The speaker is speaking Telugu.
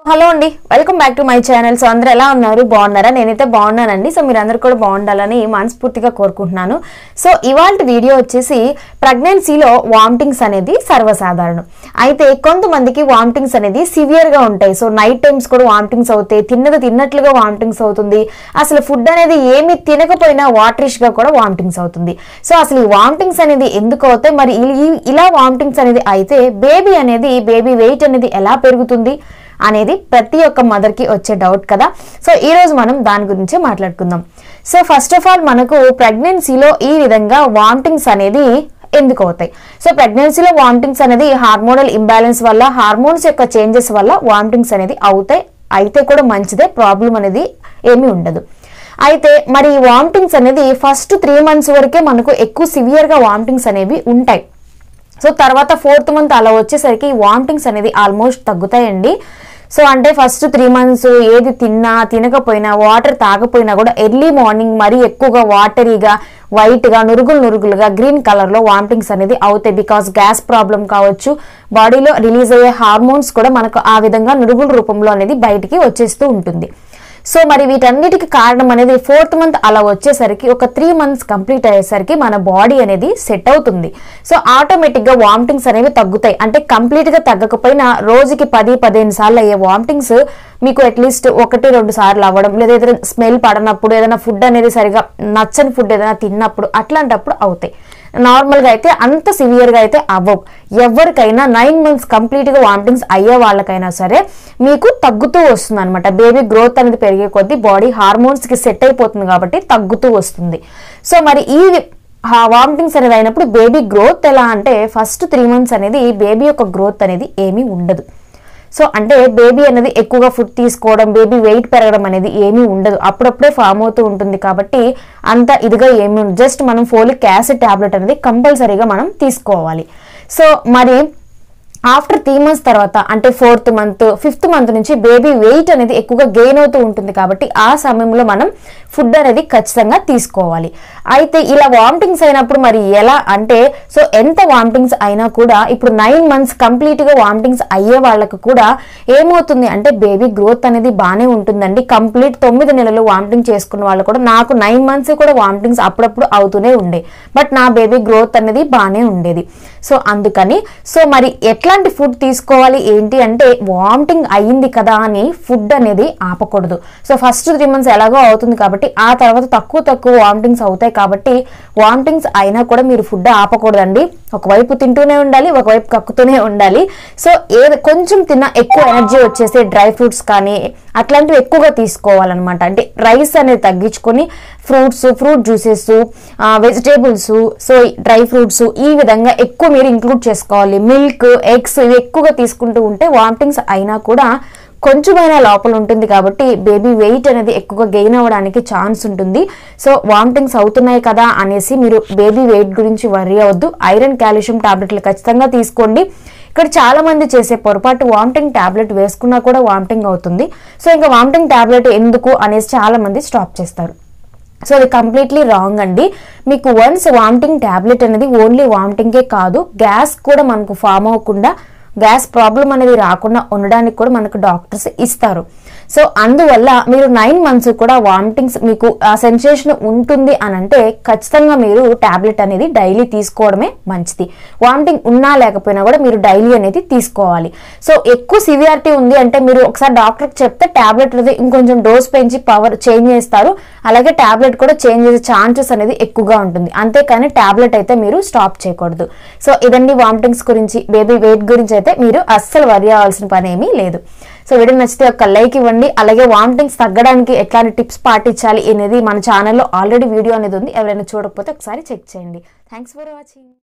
హలో అండి welcome back to my channel so అందరూ ఎలా ఉన్నారు బాగున్నారా నేనైతే బాగున్నానండి సో మీరు అందరు కూడా బాగుండాలని మనస్ఫూర్తిగా కోరుకుంటున్నాను సో ఇవాళ వీడియో వచ్చేసి ప్రెగ్నెన్సీలో వామిటింగ్స్ అనేది సర్వసాధారణం అయితే కొంతమందికి వామిటింగ్స్ అనేది సివియర్ గా ఉంటాయి సో నైట్ టైమ్స్ కూడా వామిటింగ్స్ అవుతాయి తిన్నది తిన్నట్లుగా వామిటింగ్స్ అవుతుంది అసలు ఫుడ్ అనేది ఏమి తినకపోయినా వాటరిష్ గా కూడా వామిటింగ్స్ అవుతుంది సో అసలు ఈ వామిటింగ్స్ అనేది ఎందుకు అవుతాయి మరి ఈ- ఈ- ఇలా వామిటింగ్స్ అనేది అయితే బేబీ అనేది బేబీ వెయిట్ అనేది ఎలా పెరుగుతుంది అనేది ప్రతి ఒక్క మదర్ కి వచ్చే డౌట్ కదా సో ఈ రోజు మనం దాని గురించి మాట్లాడుకుందాం సో ఫస్ట్ ఆఫ్ ఆల్ మనకు ప్రెగ్నెన్సీలో ఈ విధంగా వామిటింగ్స్ అనేది ఎందుకు అవుతాయి సో ప్రెగ్నెన్సీలో వామిటింగ్స్ అనేది హార్మోనల్ ఇంబ్యాలెన్స్ వల్ల హార్మోన్స్ యొక్క చేంజెస్ వల్ల వామిటింగ్స్ అనేది అవుతాయి అయితే కూడా మంచిదే ప్రాబ్లం అనేది ఏమీ ఉండదు అయితే మరి ఈ వామిటింగ్స్ అనేది ఫస్ట్ త్రీ మంత్స్ వరకే మనకు ఎక్కువ సివియర్ గా వామిటింగ్స్ అనేవి ఉంటాయి సో తర్వాత ఫోర్త్ మంత్ అలా వచ్చేసరికి వామిటింగ్స్ అనేది ఆల్మోస్ట్ తగ్గుతాయండి సో అంటే ఫస్ట్ త్రీ మంత్స్ ఏది తిన్నా తినకపోయినా వాటర్ తాగపోయినా కూడా ఎర్లీ మార్నింగ్ మరీ ఎక్కువగా వాటరీగా వైట్గా నురుగులు నురుగులుగా గ్రీన్ కలర్లో వామిటింగ్స్ అనేది అవుతాయి బికాస్ గ్యాస్ ప్రాబ్లం కావచ్చు బాడీలో రిలీజ్ అయ్యే హార్మోన్స్ కూడా మనకు ఆ విధంగా నురుగుల రూపంలో అనేది బయటికి వచ్చేస్తూ ఉంటుంది సో మరి వీటన్నిటికి కారణం అనేది ఫోర్త్ మంత్ అలా వచ్చేసరికి ఒక త్రీ మంత్స్ కంప్లీట్ అయ్యేసరికి మన బాడీ అనేది సెట్ అవుతుంది సో ఆటోమేటిక్ గా వామిటింగ్స్ అనేవి తగ్గుతాయి అంటే కంప్లీట్ గా తగ్గకపోయినా రోజుకి పది పదిహేను సార్లు అయ్యే వామిటింగ్స్ మీకు అట్లీస్ట్ ఒకటి రెండు సార్లు అవ్వడం లేదా ఏదైనా స్మెల్ పడనప్పుడు ఏదైనా ఫుడ్ అనేది సరిగా నచ్చని ఫుడ్ ఏదైనా తిన్నప్పుడు అట్లాంటప్పుడు అవుతాయి నార్మల్ గా అయితే అంత సివియర్ గా అయితే అవ్వవు ఎవరికైనా నైన్ మంత్స్ కంప్లీట్ గా వామిటింగ్స్ అయ్యే వాళ్ళకైనా సరే మీకు తగ్గుతూ వస్తుంది అనమాట బేబీ గ్రోత్ అనేది పెరిగే కొద్దీ బాడీ హార్మోన్స్ కి సెట్ అయిపోతుంది కాబట్టి తగ్గుతూ వస్తుంది సో మరి ఈ వామిటింగ్స్ అనేది అయినప్పుడు బేబీ గ్రోత్ ఎలా అంటే ఫస్ట్ త్రీ మంత్స్ అనేది బేబీ యొక్క గ్రోత్ అనేది ఏమీ ఉండదు సో అంటే బేబీ అనేది ఎక్కువగా ఫుడ్ తీసుకోవడం బేబీ వెయిట్ పెరగడం అనేది ఏమీ ఉండదు అప్పుడప్పుడే ఫామ్ అవుతూ ఉంటుంది కాబట్టి అంత ఇదిగా ఏమీ ఉండదు జస్ట్ మనం ఫోలిక్ యాసిడ్ టాబ్లెట్ అనేది కంపల్సరీగా మనం తీసుకోవాలి సో మరి ఆఫ్టర్ త్రీ మంత్స్ తర్వాత అంటే ఫోర్త్ మంత్ ఫిఫ్త్ మంత్ నుంచి బేబీ వెయిట్ అనేది ఎక్కువగా గెయిన్ అవుతూ ఉంటుంది కాబట్టి ఆ సమయంలో మనం ఫుడ్ అనేది ఖచ్చితంగా తీసుకోవాలి అయితే ఇలా వామిటింగ్స్ అయినప్పుడు మరి ఎలా అంటే సో ఎంత వామిటింగ్స్ అయినా కూడా ఇప్పుడు నైన్ మంత్స్ కంప్లీట్ గా వామిటింగ్స్ అయ్యే వాళ్ళకు కూడా ఏమవుతుంది అంటే బేబీ గ్రోత్ అనేది బాగానే ఉంటుందండి కంప్లీట్ తొమ్మిది నెలలు వామిటింగ్ చేసుకున్న వాళ్ళు కూడా నాకు నైన్ మంత్స్ కూడా వామిటింగ్స్ అప్పుడప్పుడు అవుతూనే ఉండే బట్ నా బేబీ గ్రోత్ అనేది బాగానే ఉండేది సో అందుకని సో మరి ఎట్లాంటి ఫుడ్ తీసుకోవాలి ఏంటి అంటే వామిటింగ్ అయ్యింది కదా అని ఫుడ్ అనేది ఆపకూడదు సో ఫస్ట్ త్రీ మంత్స్ ఎలాగో అవుతుంది కాబట్టి ఆ తర్వాత తక్కువ తక్కువ వామిటింగ్స్ అవుతాయి కాబట్టి వామిటింగ్స్ అయినా కూడా మీరు ఫుడ్ ఆపకూడదండి ఒకవైపు తింటూనే ఉండాలి ఒకవైపు కక్కుతూనే ఉండాలి సో ఏది కొంచెం తిన్నా ఎక్కువ ఎనర్జీ వచ్చేసే డ్రై ఫ్రూట్స్ కానీ అట్లాంటివి ఎక్కువగా తీసుకోవాలన్నమాట అంటే రైస్ అనేది తగ్గించుకొని fruits fruit juices vegetables so dry fruits ఈ విధంగా ఎక్కువ మీరు ఇంక్లూడ్ చేసుకోవాలి మిల్క్ ఎగ్స్ ఇవి ఎక్కువగా తీసుకుంటూ ఉంటే వామిటింగ్స్ అయినా కూడా కొంచెమైనా లోపల ఉంటుంది కాబట్టి బేబీ వెయిట్ అనేది ఎక్కువగా గెయిన్ అవ్వడానికి ఛాన్స్ ఉంటుంది సో వామిటింగ్స్ అవుతున్నాయి కదా అనేసి మీరు బేబీ వెయిట్ గురించి వరి అవ్వద్దు ఐరన్ కాల్షియం టాబ్లెట్లు ఖచ్చితంగా తీసుకోండి ఇక్కడ చాలా మంది చేసే పొరపాటు వామిటింగ్ టాబ్లెట్ వేసుకున్నా కూడా వామిటింగ్ అవుతుంది సో ఇంకా వామిటింగ్ టాబ్లెట్ ఎందుకు అనేసి చాలా మంది స్టాప్ చేస్తారు సో అది కంప్లీట్లీ రాంగ్ అండి మీకు వన్స్ వామిటింగ్ ట్యాబ్లెట్ అనేది ఓన్లీ వామిటింగే కాదు గ్యాస్ కూడా మనకు ఫామ్ అవ్వకుండా గ్యాస్ ప్రాబ్లం అనేది రాకుండా ఉండడానికి కూడా మనకు డాక్టర్స్ ఇస్తారు సో అందువల్ల మీరు నైన్ మంత్స్ కూడా వామిటింగ్స్ మీకు ఆ సెన్సేషన్ ఉంటుంది అని అంటే ఖచ్చితంగా మీరు టాబ్లెట్ అనేది డైలీ తీసుకోవడమే మంచిది వామిటింగ్ ఉన్నా లేకపోయినా కూడా మీరు డైలీ అనేది తీసుకోవాలి సో ఎక్కువ సివియారిటీ ఉంది అంటే మీరు ఒకసారి డాక్టర్కి చెప్తే టాబ్లెట్ అనేది ఇంకొంచెం డోస్ పెంచి పవర్ చేంజ్ చేస్తారు అలాగే టాబ్లెట్ కూడా చేంజ్ చేసే ఛాన్సెస్ అనేది ఎక్కువగా ఉంటుంది అంతేకాని టాబ్లెట్ అయితే మీరు స్టాప్ చేయకూడదు సో ఇదండి వామిటింగ్స్ గురించి బేబీ వెయిట్ గురించి అయితే మీరు అస్సలు వరి అవ్వాల్సిన పని ఏమీ లేదు సో వీడియో నచ్చితే ఒక లైక్ ఇవ్వండి అలాగే వామిటింగ్స్ తగ్గడానికి ఎట్లాంటి టిప్స్ పాటించాలి అనేది మన ఛానల్లో ఆల్రెడీ వీడియో అనేది ఉంది ఎవరైనా చూడకపోతే ఒకసారి చెక్ చేయండి థ్యాంక్స్ ఫర్ వాచింగ్